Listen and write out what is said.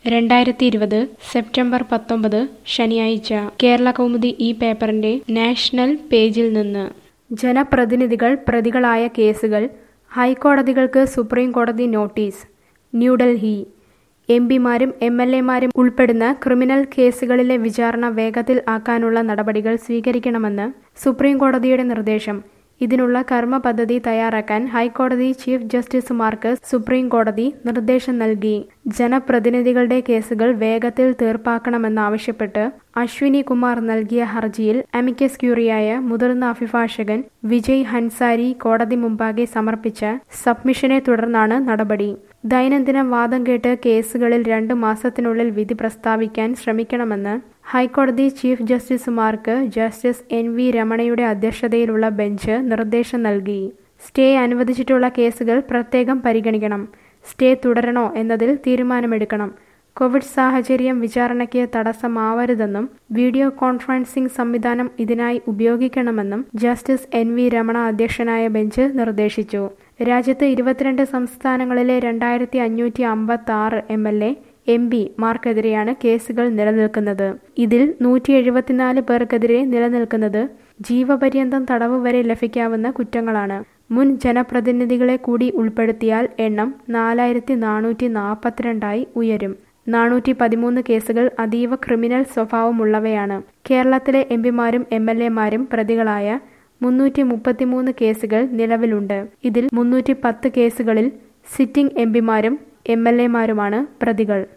രണ്ടായിരത്തി ഇരുപത് സെപ്റ്റംബർ പത്തൊമ്പത് ശനിയാഴ്ച കേരള കൗമുദി ഈ പേപ്പറിന്റെ നാഷണൽ പേജിൽ നിന്ന് ജനപ്രതിനിധികൾ പ്രതികളായ കേസുകൾ ഹൈക്കോടതികൾക്ക് സുപ്രീം കോടതി നോട്ടീസ് ന്യൂഡൽഹി എം പിമാരും എം എൽ എമാരും ഉൾപ്പെടുന്ന ക്രിമിനൽ കേസുകളിലെ വിചാരണ വേഗത്തിൽ ആക്കാനുള്ള നടപടികൾ സ്വീകരിക്കണമെന്ന് സുപ്രീം കോടതിയുടെ നിർദ്ദേശം ഇതിനുള്ള കർമ്മ പദ്ധതി തയ്യാറാക്കാൻ ഹൈക്കോടതി ചീഫ് ജസ്റ്റിസുമാർക്ക് സുപ്രീം കോടതി നിർദ്ദേശം നൽകി ജനപ്രതിനിധികളുടെ കേസുകൾ വേഗത്തിൽ തീർപ്പാക്കണമെന്നാവശ്യപ്പെട്ട് അശ്വിനി കുമാർ നൽകിയ ഹർജിയിൽ അമിക്കസ് ക്യൂറിയായ മുതിർന്ന അഭിഭാഷകൻ വിജയ് ഹൻസാരി കോടതി മുമ്പാകെ സമർപ്പിച്ച സബ്മിഷനെ തുടർന്നാണ് നടപടി ദൈനംദിന വാദം കേട്ട് കേസുകളിൽ രണ്ട് മാസത്തിനുള്ളിൽ വിധി പ്രസ്താവിക്കാൻ ശ്രമിക്കണമെന്ന് ഹൈക്കോടതി ചീഫ് ജസ്റ്റിസുമാർക്ക് ജസ്റ്റിസ് എൻ വി രമണയുടെ അധ്യക്ഷതയിലുള്ള ബെഞ്ച് നിർദ്ദേശം നൽകി സ്റ്റേ അനുവദിച്ചിട്ടുള്ള കേസുകൾ പ്രത്യേകം പരിഗണിക്കണം സ്റ്റേ തുടരണോ എന്നതിൽ തീരുമാനമെടുക്കണം കോവിഡ് സാഹചര്യം വിചാരണയ്ക്ക് തടസ്സമാവരുതെന്നും വീഡിയോ കോൺഫറൻസിംഗ് സംവിധാനം ഇതിനായി ഉപയോഗിക്കണമെന്നും ജസ്റ്റിസ് എൻ വി രമണ അധ്യക്ഷനായ ബെഞ്ച് നിർദ്ദേശിച്ചു രാജ്യത്ത് ഇരുപത്തിരണ്ട് സംസ്ഥാനങ്ങളിലെ രണ്ടായിരത്തി അഞ്ഞൂറ്റി അമ്പത്തി ആറ് M L A M P മാർക്കെതിരെയാണ് കേസുകൾ നിലനിൽക്കുന്നത് ഇതിൽ നൂറ്റി എഴുപത്തിനാല് പേർക്കെതിരെ നിലനിൽക്കുന്നത് ജീവപര്യന്തം തടവ് വരെ ലഭിക്കാവുന്ന കുറ്റങ്ങളാണ് മുൻ ജനപ്രതിനിധികളെ കൂടി ഉൾപ്പെടുത്തിയാൽ എണ്ണം നാലായിരത്തി നാനൂറ്റി നാൽപ്പത്തിരണ്ടായി ഉയരും നാനൂറ്റി പതിമൂന്ന് കേസുകൾ അതീവ ക്രിമിനൽ സ്വഭാവമുള്ളവയാണ് കേരളത്തിലെ എം പിമാരും എം എൽ എമാരും പ്രതികളായ മുന്നൂറ്റി മുപ്പത്തിമൂന്ന് കേസുകൾ നിലവിലുണ്ട് ഇതിൽ മുന്നൂറ്റി പത്ത് കേസുകളിൽ സിറ്റിംഗ് എം പിമാരും എം എൽ എമാരുമാണ് പ്രതികൾ